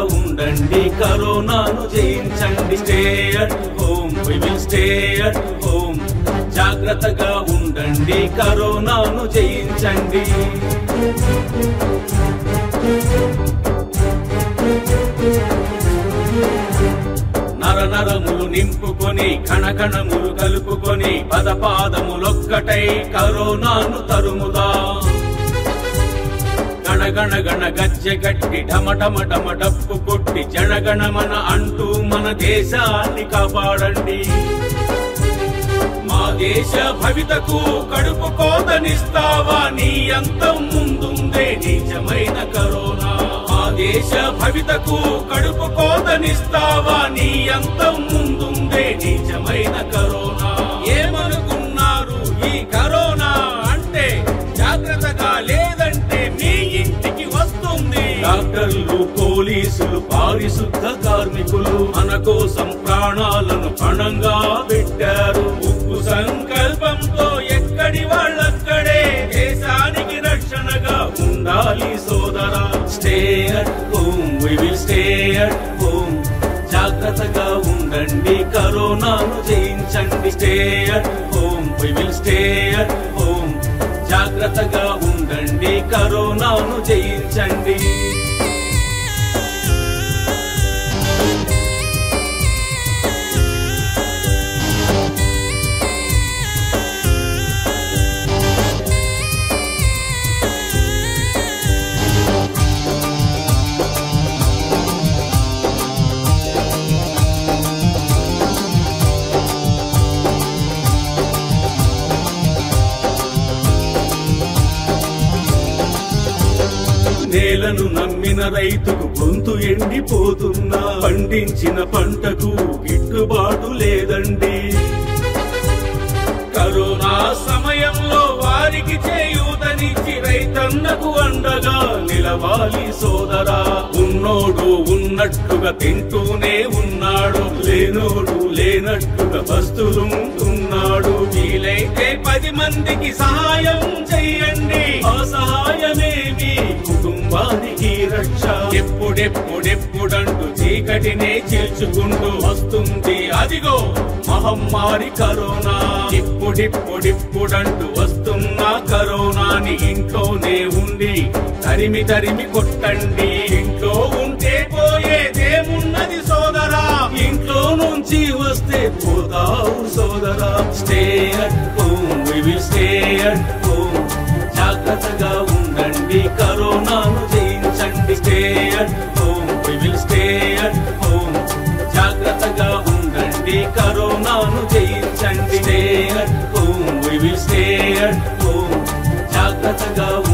ఉండండి కరోనాను జయించండి stay at home we will stay at home జాగ్రత్తగా ఉండండి కరోనాను జయించండి నర నరములు నింపుకొని కణకణములు కలుపుకొని పదపాదములొక్కటై కరోనాను తరుముదా గణగణ గణ గజ్జె గట్టి ఢమ ఢమ ఢమ డప్పు కొట్టి జనగణమన అంటూ మన దేశాన్ని కాపాడండి మా దేశ భవితకు కడుపు కోతనిస్తావా నీ అంతం ముందుందే నిజమైన కరోనా మా దేశ భవితకు కడుపు కోతనిస్తావా నీ అంతం ముందుందే నిజమైన కరోనా ఏమనుకున్నారు ఈ కరోనా అంటే జాగ్రత్తగా లేదంటే మీ ఇంటికి వస్తుంది డాక్టర్లు పోలీసులు పారిశుద్ధ కార్మికులు మన కోసం ప్రాణాలను పణంగా పెట్టారు ఉక్కు సంకల్పంతో ఎక్కడి వాళ్ళక్కడే దేశానికి రక్షణగా ఉండాలి సోదరా stay at home we will stay at home జాగ్రత్తగా ఉండండి కరోనాను జయించండి stay at home we will stay at home జాగ్రత్తగా ఉండండి కరోనాను జయించండి నేలను నమ్మిన రైతుకు గొంతు ఎండిపోతున్నా పండించిన పంటకు గిట్టుబాటు లేదండి కరోనా సమయంలో వారికి చేయూతనిచ్చి రైతన్నకు అండగా నిలవాలి సోదరా ఉన్నోడు ఉన్నట్టుగా తింటూనే ఉన్నాడు లేనోడు లేనట్టుగా బస్తులుంటున్నాడు వీలైతే పది మందికి సహాయం చెయ్యండి ఆ సహాయమే మీ కుటుంబానికి రక్ష ఎప్పుడెప్పుడెప్పుడంటూ చీకటినే చీల్చుకుంటూ వస్తుంది అదిగో మహమ్మారి కరోనా ఇప్పుడిప్పుడిప్పుడంటూ వస్తున్న కరోనాని ఇంట్లోనే ఉండి తరిమి తరిమి కొట్టండి ఇంట్లో ఉంటే పోయేదేమున్నది సోదరా ఇంట్లో నుంచి వస్తే పోతావు సోదరా stay at home we will stay at home జాగ్రత్తగా ఉండండి కరోనాను జయించండి stay at home we will stay at home జాగ్రత్తగా ఉండండి కరోనాను జయించండి stay at home we will stay at home జాగ్రత్తగా